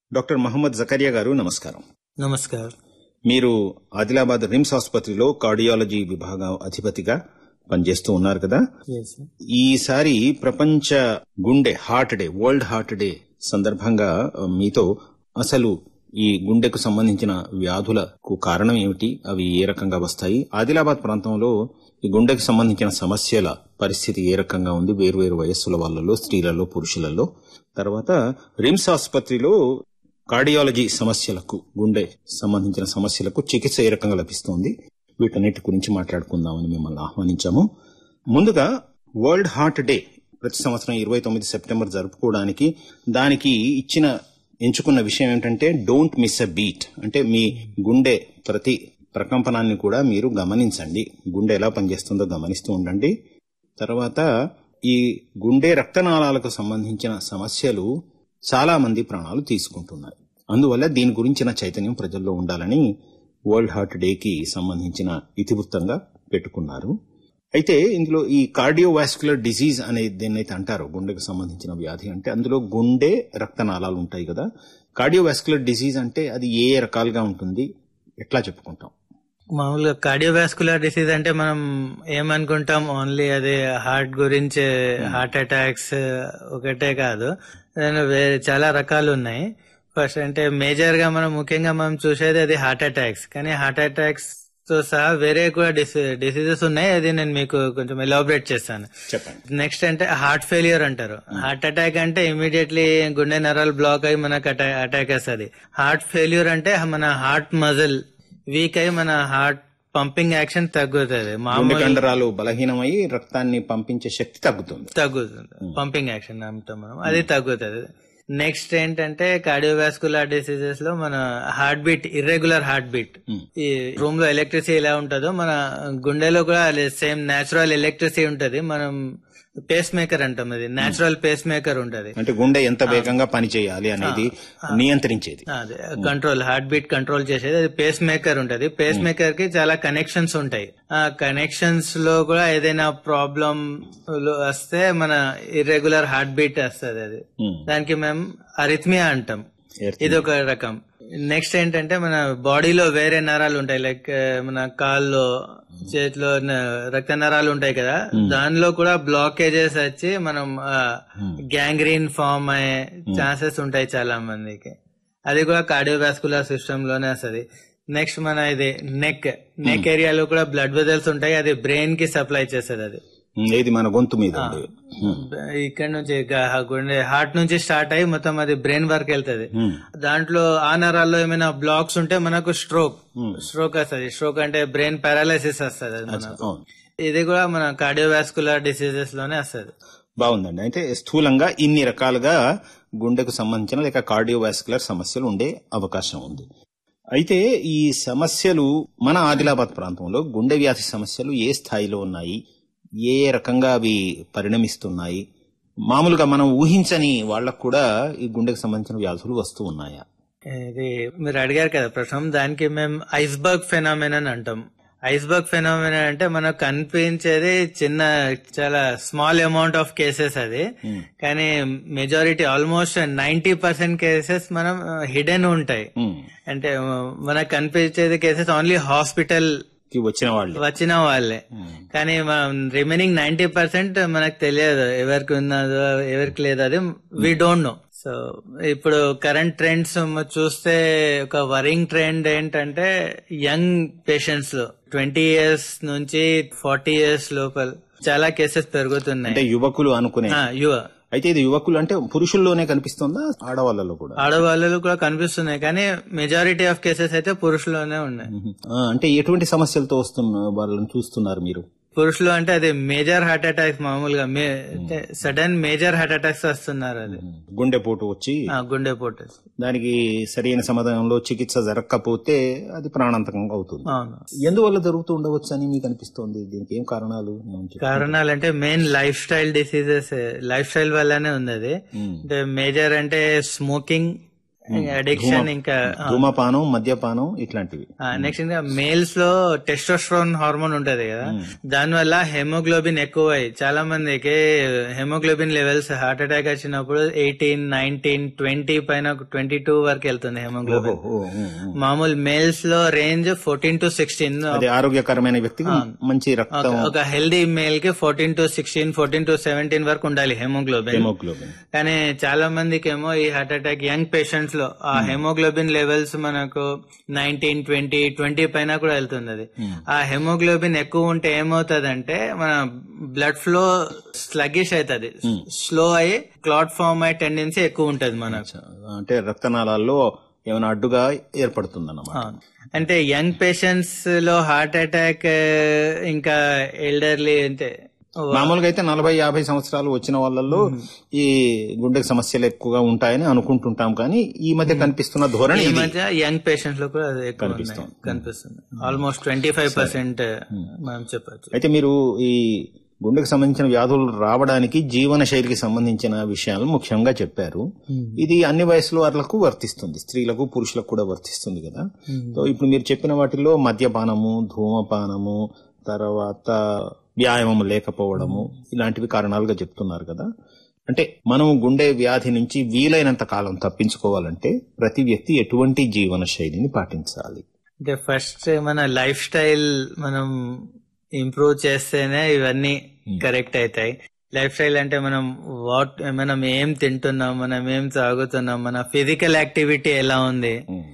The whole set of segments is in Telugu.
డాక్టర్ మహమ్మద్ జకరియా గారు నమస్కారం నమస్కారం మీరు ఆదిలాబాద్ రిమ్స్ ఆసుపత్రిలో కార్డియాలజీ విభాగం అధిపతిగా పనిచేస్తూ ఉన్నారు కదా Yes, sir. ఈసారి ప్రపంచ గుండె heart day world heart day సందర్భంగా ఆ, మీతో అసలు ఈ గుండెకు సంబంధించిన వ్యాధులకు కారణం ఏమిటి అవి ఏ రకంగా వస్తాయి ఆదిలాబాద్ ప్రాంతంలో ఈ గుండెకు సంబంధించిన సమస్యల పరిస్థితి ఏ రకంగా ఉంది వేరువేరు వయస్సుల వాళ్ళలో స్త్రీలలో పురుషులలో తర్వాత రిమ్స్ ఆసుపత్రిలో కార్డియాలజీ సమస్యలకు గుండె సంబంధించిన సమస్యలకు చికిత్స ఏ రకంగా లభిస్తోంది వీటన్నిటి గురించి మాట్లాడుకుందామని మిమ్మల్ని ఆహ్వానించాము ముందుగా వరల్డ్ హార్ట్ డే ప్రతి సంవత్సరం ఇరవై తొమ్మిది సెప్టెంబర్ జరుపుకోవడానికి దానికి ఇచ్చిన ఎంచుకున్న విషయం ఏంటంటే డోంట్ మిస్ అ బీట్ అంటే మీ గుండె ప్రతి ప్రకంపనాన్ని కూడా మీరు గమనించండి గుండె ఎలా పనిచేస్తుందో గమనిస్తూ ఉండండి తర్వాత ఈ గుండె రక్తనాళాలకు సంబంధించిన సమస్యలు చాలా మంది ప్రాణాలు తీసుకుంటున్నాయి అందువల్ల దీని గురించిన చైతన్యం ప్రజల్లో ఉండాలని వరల్డ్ హార్ట్ డేకి సంబంధించిన ఇతివృత్తంగా పెట్టుకున్నారు అయితే ఇందులో ఈ కార్డియోవాస్కులర్ డిజీజ్ అనే దేన్నైతే అంటారో గుండెకు సంబంధించిన వ్యాధి అంటే అందులో గుండె రక్తనాళాలు ఉంటాయి కదా కార్డియోవాస్కులర్ డిజీజ్ అంటే అది ఏ ఏ రకాలుగా ఉంటుంది ఎట్లా చెప్పుకుంటాం మామూలుగా కార్డియోవాస్కులర్ డిసీజ్ అంటే మనం ఏమనుకుంటాం ఓన్లీ అది హార్ట్ గురించి హార్ట్ అటాక్స్ ఒకటే కాదు దానిలో వేరే చాలా రకాలు ఉన్నాయి ఫస్ట్ అంటే మేజర్ గా మనం ముఖ్యంగా మనం చూసేది అది హార్ట్ అటాక్స్ కానీ హార్ట్ అటాక్స్ తో సహా వేరే కూడా డిసీజెస్ ఉన్నాయి అది నేను మీకు కొంచెం ఎలాబరేట్ చేస్తాను చెప్పండి నెక్స్ట్ అంటే హార్ట్ ఫెయిలియర్ అంటారు హార్ట్ అటాక్ అంటే ఇమీడియట్లీ గుండె నరాలు బ్లాక్ అయి మనకు అటాక్ వస్తుంది హార్ట్ ఫెయిల్యూర్ అంటే మన హార్ట్ మజిల్ వీక్ అయి మన హార్ట్ పంపింగ్ యాక్షన్ తగ్గుతుంది గుండె మామూలు కండరాలు బలహీనమై రక్తాన్ని పంపించే శక్తి తగ్గుతుంది తగ్గుతుంది పంపింగ్ యాక్షన్ అంటాం మనం అది తగ్గుతుంది నెక్స్ట్ ఏంటంటే కార్డియోవాస్కులర్ డిసీజెస్ లో మన heart beat irregular heart beat ఈ రూమ్ లో ఎలక్ట్రిసిటీ ఎలా ఉంటుందో మన గుండెలో కూడా సేమ్ నేచురల్ ఎలక్ట్రిసిటీ ఉంటది మనం పేస్ మేకర్ అంటాం అది నేచురల్ పేస్ మేకర్ ఉంటది అంటే గుండె ఎంత వేగంగా పని చేయాలి అనేది నియంత్రించేది అదే కంట్రోల్ హార్ట్ బీట్ కంట్రోల్ చేసేది అది పేస్ మేకర్ ఉంటది పేస్ మేకర్ కి చాలా కనెక్షన్స్ ఉంటాయి ఆ కనెక్షన్స్ లో కూడా ఏదైనా ప్రాబ్లం వస్తే మన ఇర్రెగ్యులర్ హార్ట్ బీట్ వస్తుంది అది ఉమ్. దానికి మేము అరిథ్మియా అంటాం Arrhythmia. ఇది ఒక రకం నెక్స్ట్ ఏంటంటే మన బాడీలో వేరే నరాలు ఉంటాయి లైక్ మన కాల్లో చేతిలో న- రక్త నరాలు ఉంటాయి కదా దానిలో కూడా బ్లాకేజెస్ వచ్చి మనం గ్యాంగ్రీన్ ఫామ్ అయ్యే ఛాన్సెస్ ఉంటాయి చాలా మందికి అది కూడా కార్డియోవాస్కులర్ సిస్టమ్ లోనే వస్తుంది నెక్స్ట్ మన ఇది నెక్ నెక్ ఏరియాలో కూడా బ్లడ్ వెజల్స్ ఉంటాయి అది బ్రెయిన్ కి సప్లై చేస్తుంది అది ఉమ్, ఏది మన గొంతు మీద ఉండేది. ఉమ్. ఇక్కడ నుంచి గ- గుండె హార్ట్ నుంచి స్టార్ట్ అయ్యి మొత్తం అది బ్రెయిన్ వరకు వెళ్తది ఉమ్. దాంట్లో ఆ నరాల్లో ఏమైనా బ్లాక్స్ ఉంటే మనకు స్ట్రోక్ స్ట్రోక్ వస్తుంది స్ట్రోక్ అంటే బ్రెయిన్ పారాలైసిస్ వస్తుంది అది మనకు అవును. ఇది కూడా మన కార్డియోవాస్కులర్ డిసీజెస్ లోనే వస్తుంది బాగుందండి అయితే స్థూలంగా ఇన్ని రకాలుగా గుండెకు సంబంధించిన లేక కార్డియోవాస్కులర్ సమస్యలు ఉండే అవకాశం ఉంది అయితే ఈ సమస్యలు మన ఆదిలాబాద్ ప్రాంతంలో గుండె వ్యాధి సమస్యలు ఏ స్థాయిలో ఉన్నాయి ఏ ఏ రకంగా అవి పరిణమిస్తున్నాయి మామూలుగా మనం ఊహించని వాళ్ళకు కూడా ఈ గుండెకు సంబంధించిన వ్యాధులు వస్తూ ఉన్నాయా ఇది మీరు అడిగారు కదా ప్రశ్న దానికి మేము ఐస్బర్గ్ ఫెనామిన్ అని అంటాం ఐస్బర్గ్ ఫెనామిన్ అంటే మనకు కనిపించేది చిన్న చాలా స్మాల్ అమౌంట్ ఆఫ్ కేసెస్ అది కానీ majority almost ninety percent cases మనం హిడెన్ ఉంటాయి ఉమ్. అంటే ఆ, మనకు కనిపించేది కేసెస్ ఓన్లీ హాస్పిటల్ కి వచ్చిన వాళ్ళు వచ్చిన వాళ్ళే కానీ రిమైనింగ్ నైన్టీ పర్సెంట్ మనకు తెలియదు ఎవరికి ఉన్నదో ఎవరికి లేదు అది వీ డోంట్ నో సో ఇప్పుడు కరెంట్ ట్రెండ్స్ చూస్తే ఒక వరింగ్ ట్రెండ్ ఏంటంటే యంగ్ పేషెంట్స్ లో ట్వంటీ ఇయర్స్ నుంచి ఫార్టీ ఇయర్స్ లోపల చాలా కేసెస్ అంటే పెరుగుతున్నాయి యువకులు అనుకునే ఆ, యువ అయితే ఇది యువకులు అంటే పురుషుల్లోనే కనిపిస్తుందా ఆడవాళ్ళలో కూడా ఆడవాళ్ళు కూడా కనిపిస్తున్నాయి కానీ మెజారిటీ ఆఫ్ కేసెస్ అయితే పురుషుల్లోనే ఉన్నాయి ఆ, అంటే ఎటువంటి సమస్యలతో వస్తున్న వాళ్ళని చూస్తున్నారు మీరు పురుషులు అంటే అది మేజర్ హార్ట్ అటాక్స్ మామూలుగా సడన్ మేజర్ హార్ట్ అటాక్స్ వస్తున్నారు అది గుండెపోటు వచ్చి ఆ, గుండెపోటు దానికి సరైన సమాధానంలో చికిత్స జరగకపోతే అది ప్రాణాంతకంగా అవుతుంది అవును ఎందువల్ల జరుగుతూ ఉండవచ్చు అని మీకు అనిపిస్తోంది దీనికి ఏం కారణాలు ఏమని చెప్పు? కారణాలు అంటే main lifestyle diseases lifestyle వల్లనే ఉంది అది ఉమ్. అంటే మేజర్ అంటే స్మోకింగ్ అడిక్షన్ ఇంకా ధూమపానం మద్యపానం ఇట్లాంటివి నెక్స్ట్ ఇంకా మేల్స్ లో టెస్టోస్ట్రాన్ హార్మోన్ ఉంటది కదా దాని వల్ల హెమోగ్లోబిన్ ఎక్కువ అయ్యి చాలా మందికి హెమోగ్లోబిన్ లెవెల్స్ హార్ట్ అటాక్ వచ్చినప్పుడు ఎయిటీన్ నైన్టీన్ ట్వంటీ పైన ట్వంటీ టూ వరకు వెళ్తుంది హెమోగ్లోబిన్ ఓ, ఓ, ఓ, ఓ. మామూలు మేల్స్ లో రేంజ్ ఫోర్టీన్ టు సిక్స్టీన్ అది ఆరోగ్యకరమైన వ్యక్తికి మంచి రక్తం ఒక హెల్దీ మేల్ కి fourteen to sixteen fourteen to seventeen వరకు ఉండాలి హెమోగ్లోబిన్ హెమోగ్లోబిన్ కానీ చాలా మందికి ఏమో ఈ హార్ట్ అటాక్ యంగ్ పేషెంట్స్ లో ఆ హెమోగ్లోబిన్ లెవెల్స్ మనకు నైన్టీన్ ట్వంటీ ట్వంటీ పైన కూడా వెళ్తుంది అది ఆ హెమోగ్లోబిన్ ఎక్కువ ఉంటే ఏమవుతుందంటే మన బ్లడ్ ఫ్లో స్లగిష్ అవుతుంది స్లో అయ్యి క్లాట్ ఫార్మ్ అయ్యే టెండెన్సీ ఎక్కువ ఉంటది మనకు అంటే రక్తనాళాల్లో ఏమైనా అడ్డుగా ఏర్పడుతుంది అన్నమాట అవును. అంటే యంగ్ పేషెంట్స్ లో హార్ట్ అటాక్ ఇంకా ఎల్డర్లీ అంటే మామూలుగా అయితే నలభై యాభై సంవత్సరాలు వచ్చిన వాళ్ళల్లో ఈ గుండె సమస్యలు ఎక్కువగా ఉంటాయని అనుకుంటుంటాం కానీ ఈ మధ్య కనిపిస్తున్న ధోరణి ఈ ఇది. మధ్య యంగ్ పేషెంట్స్ లో కూడా అది ఎక్కువ ఉన్నాయి. కనిపిస్తుంది ఆల్మోస్ట్ ట్వంటీ ఫైవ్ పర్సెంట్ మనం చెప్పచ్చు అయితే మీరు ఈ గుండెకు సంబంధించిన వ్యాధులు రావడానికి జీవన శైలికి సంబంధించిన విషయాలు ముఖ్యంగా చెప్పారు ఇది అన్ని వయసుల వాళ్ళకు వర్తిస్తుంది స్త్రీలకు పురుషులకు కూడా వర్తిస్తుంది కదా సో ఇప్పుడు మీరు చెప్పిన వాటిలో మద్యపానము ధూమపానము తర్వాత వ్యాయామం లేకపోవడము ఇలాంటివి కారణాలుగా చెప్తున్నారు కదా అంటే మనం గుండె వ్యాధి నుంచి వీలైనంత కాలం తప్పించుకోవాలంటే ప్రతి వ్యక్తి ఎటువంటి జీవన శైలిని పాటించాలి అంటే ఫస్ట్ మన లైఫ్ స్టైల్ మనం ఇంప్రూవ్ చేస్తేనే ఇవన్నీ కరెక్ట్ అవుతాయి లైఫ్ స్టైల్ అంటే మనం వాట్ మనం ఏం తింటున్నాం మనం ఏం తాగుతున్నాం మన ఫిజికల్ యాక్టివిటీ ఎలా ఉంది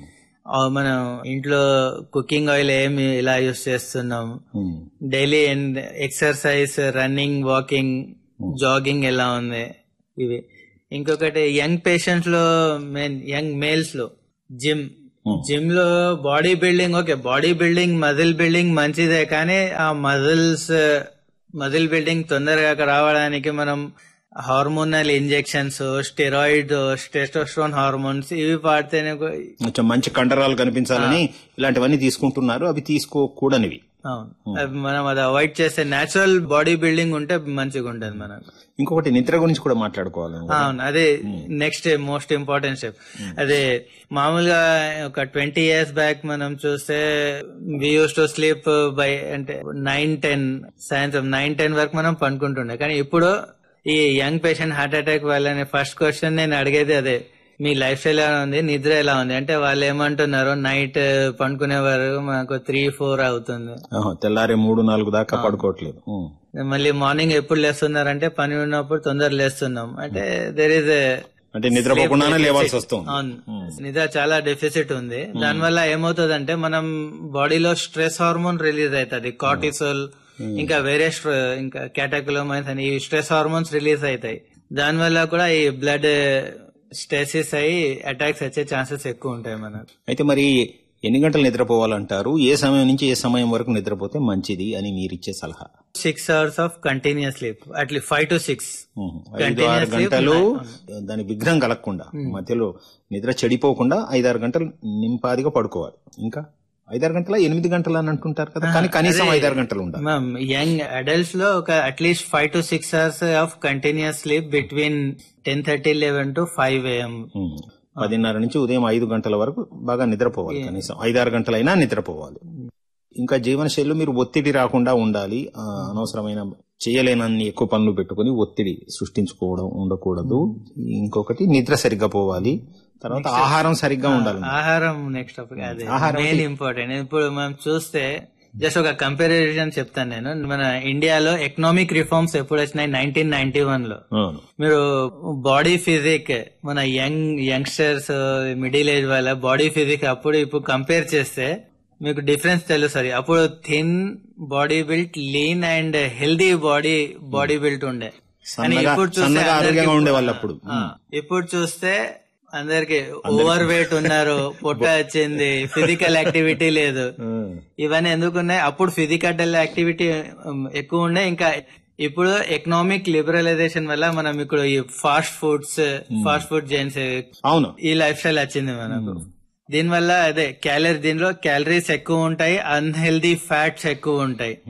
ఆ, మనం ఇంట్లో కుకింగ్ ఆయిల్ ఏమి ఇలా యూస్ చేస్తున్నాం ఉమ్. Daily exercise running walking jogging ఎలా ఉంది ఇవి ఇంకొకటి యంగ్ పేషెంట్స్ లో మెయిన్ యంగ్ మేల్స్ లో జిమ్ జిమ్ లో body building okay body building muscle building మంచిదే కానీ ఆ మజిల్స్ మజిల్ బిల్డింగ్ తొందరగా రావడానికి మనం hormonal injections steroid testosterone hormones ఇవి వాడితేనే కొ- కొంచెం మంచి కండరాలు కనిపించాలని ఇలాంటివన్నీ తీసుకుంటున్నారు అవి తీసుకోకూడనివి అవును అవి మనం అది అవాయిడ్ చేస్తే నేచురల్ బాడీ బిల్డింగ్ ఉంటే మంచిగా ఉంటుంది మనకు ఇంకొకటి నిద్ర గురించి కూడా మాట్లాడుకోవాలి అవును అదే నెక్స్ట్ మోస్ట్ ఇంపార్టెంట్ స్టెప్ అదే మామూలుగా ఒక ట్వంటీ ఇయర్స్ బ్యాక్ మనం చూస్తే we used to sleep by అంటే నైన్ టెన్ సాయంత్రం నైన్ టెన్ వరకు మనం పనుకుంటుండే కానీ ఇప్పుడు ఈ యంగ్ పేషెంట్ హార్ట్ అటాక్ వాళ్ళని ఫస్ట్ క్వశ్చన్ నేను అడిగేది అదే మీ లైఫ్ స్టైల్ ఎలా ఉంది నిద్ర ఎలా ఉంది అంటే వాళ్ళు ఏమంటున్నారు నైట్ పనుకునే వరకు మనకు త్రీ ఫోర్ అవుతుంది ఆహా, తెల్లారే మూడు నాలుగు దాకా పడుకోవట్లేదు ఉం. మళ్ళీ మార్నింగ్ ఎప్పుడు లేస్తున్నారంటే పని ఉన్నప్పుడు తొందర లేస్తున్నాం అంటే దేర్ ఇస్ అంటే నిద్రపోకుండానే లేవాల్సి వస్తుంది అవును నిద్ర చాలా డెఫిసిట్ ఉంది దానివల్ల ఏమవుతుందంటే మనం బాడీలో స్ట్రెస్ హార్మోన్ రిలీజ్ అవుతుంది కార్టిసోల్ ఇంకా వేరే స్ట్ర- ఇంకా క్యాటకులోమైన్స్ అని ఈ స్ట్రెస్ హార్మోన్స్ రిలీజ్ అవుతాయి దానివల్ల కూడా ఈ బ్లడ్ స్టెసిస్ అయ్యి అటాక్స్ వచ్చే ఛాన్సెస్ ఎక్కువ ఉంటాయి మనకు అయితే మరి ఎన్ని గంటలు నిద్రపోవాలంటారు ఏ సమయం నుంచి ఏ సమయం వరకు నిద్రపోతే మంచిది అని మీరు ఇచ్చే సలహా six hours of continuous sleep at least five to six ఉం. ఐదు ఆరు గంటలు దాని విఘ్నం కలగకుండా మధ్యలో నిద్ర చెడిపోకుండా ఐదారు గంటలు నింపాదిగా పడుకోవాలి ఇంకా ఐదారు గంటల ఎనిమిది గంటలు అని అంటుంటారు కదా కానీ కనీసం ఐదారు గంటలు ఉండాలి మ్యామ్ యంగ్ అడల్ట్స్ లో ఒక at least five to six hours of continuous sleep between ten thirty eleven to five AM ఉం. పదిన్నర నుంచి ఉదయం ఐదు గంటల వరకు బాగా నిద్రపోవాలి కనీసం ఐదారు గంటలైనా నిద్రపోవాలి ఇంకా జీవన శైలిలో మీరు ఒత్తిడి రాకుండా ఉండాలి ఆ, అనవసరమైన చేయలేనన్ని ఎక్కువ పనులు పెట్టుకుని ఒత్తిడి సృష్టించుకోవడం ఉండకూడదు ఇంకొకటి నిద్ర సరిగ్గా పోవాలి తర్వాత ఆహారం సరిగ్గా ఉండాలి ఆహారం నెక్స్ట్ అదే మెయిన్ ఇంపార్టెంట్ ఇప్పుడు మనం చూస్తే జస్ట్ ఒక కంపారిజన్ చెప్తాను నేను మన ఇండియాలో ఎకనామిక్ రిఫార్మ్స్ ఎప్పుడు వచ్చినాయి నైన్టీన్ నైన్టీ వన్ లో అవును మీరు బాడీ ఫిజిక్ మన యంగ్ యంగ్స్టర్స్ మిడిల్ ఏజ్ వాళ్ళ బాడీ ఫిజిక్ అప్పుడు ఇప్పుడు కంపేర్ చేస్తే మీకు డిఫరెన్స్ తెలుస్తుంది అప్పుడు thin body built lean and healthy body body built ఉండే కానీ సన్నగా ఇప్పుడు చూస్తే సన్నగా అందరికీ ఆరోగ్యంగా ఉండేవాళ్ళు అప్పుడు ఆ, ఇప్పుడు చూస్తే అందరికి ఓవర్ వెయిట్ ఉన్నారు పొట్ట వచ్చింది ఫిజికల్ యాక్టివిటీ లేదు ఉం. ఇవన్నీ ఎందుకున్నాయి అప్పుడు ఫిజికల్ యాక్టివిటీ ఎక్కువ ఉండే ఇంకా ఇప్పుడు ఎకనామిక్ లిబరలైజేషన్ వల్ల మనం ఇప్పుడు ఈ fast foods fast food chains అవును ఈ లైఫ్ స్టైల్ వచ్చింది మనకు దీనివల్ల అదే క్యాలరీ దీనిలో క్యాలరీస్ ఎక్కువ ఉంటాయి అన్హెల్దీ ఫ్యాట్స్ ఎక్కువ ఉంటాయి ఉం.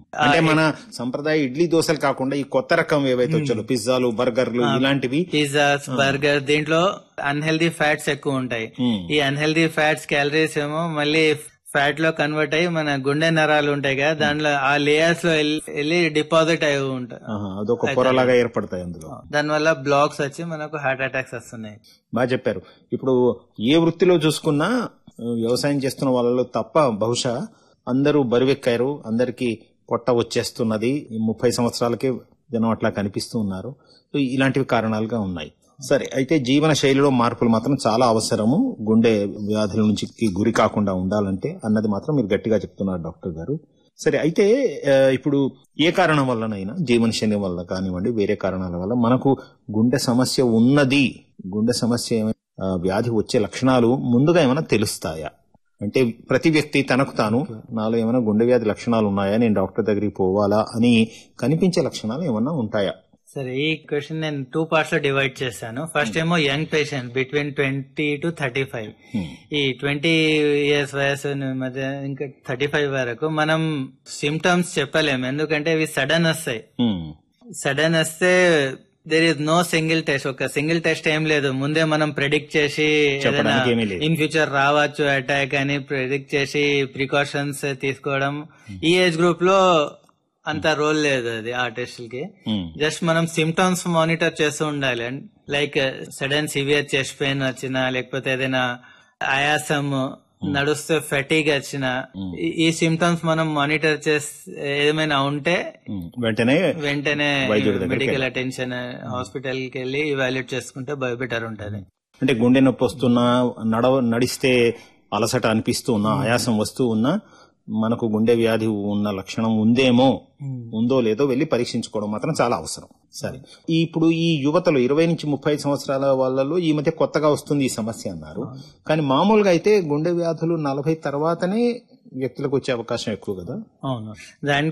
అంటే మన సంప్రదాయ ఇడ్లీ దోశలు కాకుండా ఈ కొత్త రకం ఏవైతే వచ్చాయో పిజ్జాలు బర్గర్లు ఇలాంటివి పిజ్జాస్ బర్గర్ దీంట్లో అన్హెల్దీ ఫ్యాట్స్ ఎక్కువ ఉంటాయి Hmm. ఈ అన్హెల్దీ ఫ్యాట్స్ క్యాలరీస్ ఏమో మళ్ళీ ఫ్యాట్ లో కన్వర్ట్ అయ్యి మన గుండె నరాలు ఉంటాయి కదా దాంట్లో ఆ లేయర్స్ లో వెళ్ళి- వెళ్ళి డిపాజిట్ అయి ఉంటాయి ఆహా, అదొక పొరలాగా ఏర్పడతాయి అందులో దానివల్ల బ్లాక్స్ వచ్చి మనకు హార్ట్ అటాక్స్ వస్తున్నాయి బాగా చెప్పారు ఇప్పుడు ఏ వృత్తిలో చూసుకున్నా ఆ, వ్యవసాయం చేస్తున్న వాళ్ళలో తప్ప బహుశా అందరూ బరువెక్కారు అందరికీ పొట్ట వచ్చేస్తున్నది ఈ ముప్పై సంవత్సరాలకే జనం అట్లా కనిపిస్తూ ఉన్నారు సో ఇలాంటివి కారణాలుగా ఉన్నాయి సరే అయితే జీవన శైలిలో మార్పులు మాత్రం చాలా అవసరము గుండె వ్యాధుల నుంచి గురి కాకుండా ఉండాలంటే అన్నది మాత్రం మీరు గట్టిగా చెప్తున్నారు డాక్టర్ గారు సరే అయితే ఆ, ఇప్పుడు ఏ కారణం వల్లనైనా జీవన శైలి వల్ల కానివ్వండి వేరే కారణాల వల్ల మనకు గుండె సమస్య ఉన్నది గుండె సమస్య ఏమైనా ఆ, వ్యాధి వచ్చే లక్షణాలు ముందుగా ఏమైనా తెలుస్తాయా అంటే ప్రతి వ్యక్తి తనకు తాను నాలో ఏమైనా గుండె వ్యాధి లక్షణాలు ఉన్నాయా నేను డాక్టర్ దగ్గరికి పోవాలా అని కనిపించే లక్షణాలు ఏమన్నా ఉంటాయా సరే ఈ క్వశ్చన్ నేను టూ పార్ట్స్ లో డివైడ్ చేశాను ఫస్ట్ ఏమో young patient between twenty to thirty five ఈ ట్వంటీ ఇయర్స్ వయసు మధ్య ఇంకా థర్టీ ఫైవ్ వరకు మనం సిమ్టమ్స్ చెప్పలేము ఎందుకంటే ఇవి సడన్ వస్తాయి హ్మ్. సడన్ వస్తే there is no single test ఒక సింగిల్ టెస్ట్ ఏం లేదు ముందే మనం ప్రెడిక్ట్ చేసి చెప్పడానికి ఏమీ లేదు. ఇన్ ఫ్యూచర్ రావచ్చు అటాక్ అని ప్రెడిక్ట్ చేసి ప్రికాషన్స్ తీసుకోవడం ఈ ఏజ్ గ్రూప్ లో అంత రోల్ లేదు అది ఆ టెస్ట్లకి హ్మ్. జస్ట్ మనం సిమ్టమ్స్ మానిటర్ చేస్తూ ఉండాలి like sudden severe chest pain వచ్చినా లేకపోతే ఏదైనా ఆయాసం నడుస్తే ఫెటీగ్ వచ్చిన ఈ సిమ్టమ్స్ మనం మానిటర్ చేస్తే ఏమైనా ఉంటే హ్మ్. వెంటనే వెంటనే వైద్యుడి దగ్గరికి మెడికల్ అటెన్షన్ హాస్పిటల్ కి వెళ్ళి ఇవాల్యుయేట్ చేసుకుంటే బెటర్ ఉంటది అంటే గుండె నొప్పి వస్తున్నా నడవ నడిస్తే అలసట అనిపిస్తూ ఉన్నా ఆయాసం వస్తూ ఉన్నా మనకు గుండె వ్యాధి ఉన్న లక్షణం ఉందేమో ఉందో లేదో వెళ్ళి పరీక్షించుకోవడం మాత్రం చాలా అవసరం సరే ఈ ఇప్పుడు ఈ యువతలో ఇరవై నుంచి ముప్పై సంవత్సరాల వాళ్ళలో ఈ మధ్య కొత్తగా వస్తుంది ఈ సమస్య అన్నారు కానీ మామూలుగా అయితే గుండె వ్యాధులు నలభై తర్వాతనే వ్యక్తులకు వచ్చే అవకాశం ఎక్కువ కదా అవును దాని